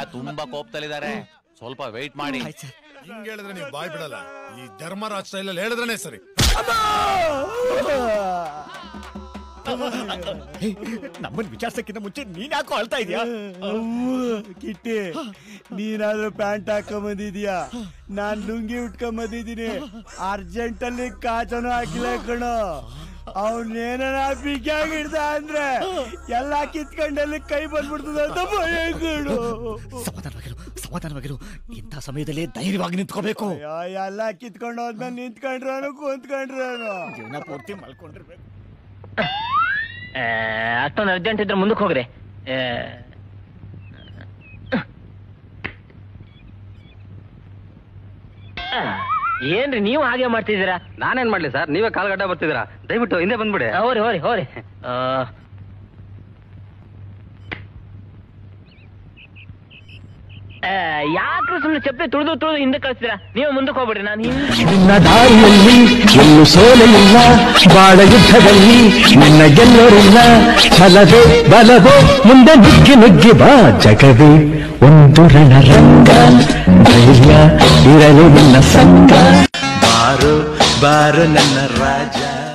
ತುಂಬಾ ಕೋಪದಲ್ಲಿದ್ದಾರೆ ಸ್ವಲ್ಪ ವೆಯ್ಟ್ ಮಾಡಿ ಹಿಂಗ್ ಹೇಳಿದ್ರೆ ನೀವು ಬಾಯ್ ಬಿಡಲ್ಲ ಈ ಧರ್ಮರಾಜ್ ಸ್ಟೈಲಲ್ಲಿ ಹೇಳಿದ್ರೇನೆ ಸರಿ ನಮ್ಮನ್ ವಿಚಾರಿಸಕ್ಕಿಂತ ಮುಂಚೆ ನೀನ್ ಯಾಕೋ ಅಳ್ತಾ ಇದೀಯಾ ಕಿಟ್ಟಿ ನೀನಾದ್ರೂ ಪ್ಯಾಂಟ್ ಹಾಕೊಂಬಂದಿದ್ಯಾ ನಾನ್ ಲುಂಗಿ ಉಟ್ಕೊಂಬಂದಿದ್ದೀನಿ ಅರ್ಜೆಂಟ್ ಅಲ್ಲಿ ಕಾಚನು ಹಾಕಿಲ್ಲ ಕಣೋ ಅವನೇನ ಬಿಗ್ಯಾಗ ಹಿಡ್ದ ಅಂದ್ರೆ ಎಲ್ಲಾ ಕಿತ್ಕೊಂಡಲ್ಲಿ ಕೈ ಬಂದ್ಬಿಡ್ತದ ಅಂತ ಭಯ ಕಣೋ ಸಮಾಧಾನವಾಗಿರು ಸಮಾಧಾನವಾಗಿರು ಇಂಥ ಸಮಯದಲ್ಲಿ ಧೈರ್ಯವಾಗಿ ನಿಂತ್ಕೋಬೇಕು ಅಯ್ಯೋ, ಎಲ್ಲ ಕಿತ್ಕೊಂಡು ಹೋದ್ಮೇಲೆ ನಿಂತ್ಕೊಂಡ್ರಾನು ಕುಂತ್ಕೊಂಡ್ರಾನು ಜೀವನ ಪೂರ್ತಿ ಮಲ್ಕೊಂಡಿರ್ಬೇಕು ಅಷ್ಟೊಂದು ಅರ್ಜೆಂಟ್ ಇದ್ರೆ ಮುಂದಕ್ಕೆ ಹೋಗ್ರಿ ಆ, ಆ, ಏನ್ರಿ ನೀವು ಹಾಗೆ ಮಾಡ್ತಿದ್ದೀರಾ ನಾನೇನ್ ಮಾಡ್ಲಿ ಸರ್ ನೀವೇ ಕಾಲ್ಗಡ್ಡ ಬರ್ತಿದ್ದೀರಾ ದಯವಿಟ್ಟು ಹಿಂದೆ ಬಂದ್ಬಿಡಿ ಹೋರಿ ಹೋರಿ ಹೋರಿ ಆ, ಆ, ಯಾಕ್ರಿ ಸುಮ್ಮನೆ ಚಪ್ಪಲಿ ತುಳಿದು ತುಳಿದು ಹಿಂದೆ ಕಳಿಸ್ತೀರಾ ನೀವು ಮುಂದಕ್ಕೆ ಹೋಗ್ಬಿಡ್ರಿ ನಾನು ಹಿಂದೆ ನಿನ್ನ ದಾರಿಯಲ್ಲಿ ಎಲ್ಲೂ ಸೋಲೆ ಇಲ್ಲ ಬಾಳ ಯುದ್ಧದಲ್ಲಿ ನಿನ್ನ ಗೆಲ್ಲರಿಲ್ಲ ಛಲವೇ ಬಲವೋ ಮುಂದೆ ನುಗ್ಗಿ ನುಗ್ಗಿ ಬಾ ಜಗವೇ ಒಂದು ರಣರಂಗ ಧೈರ್ಯ ಇರಲು ನಿನ್ನ ಸಂಗ ಬಾರು ಬಾರು ನನ್ನ ರಾಜ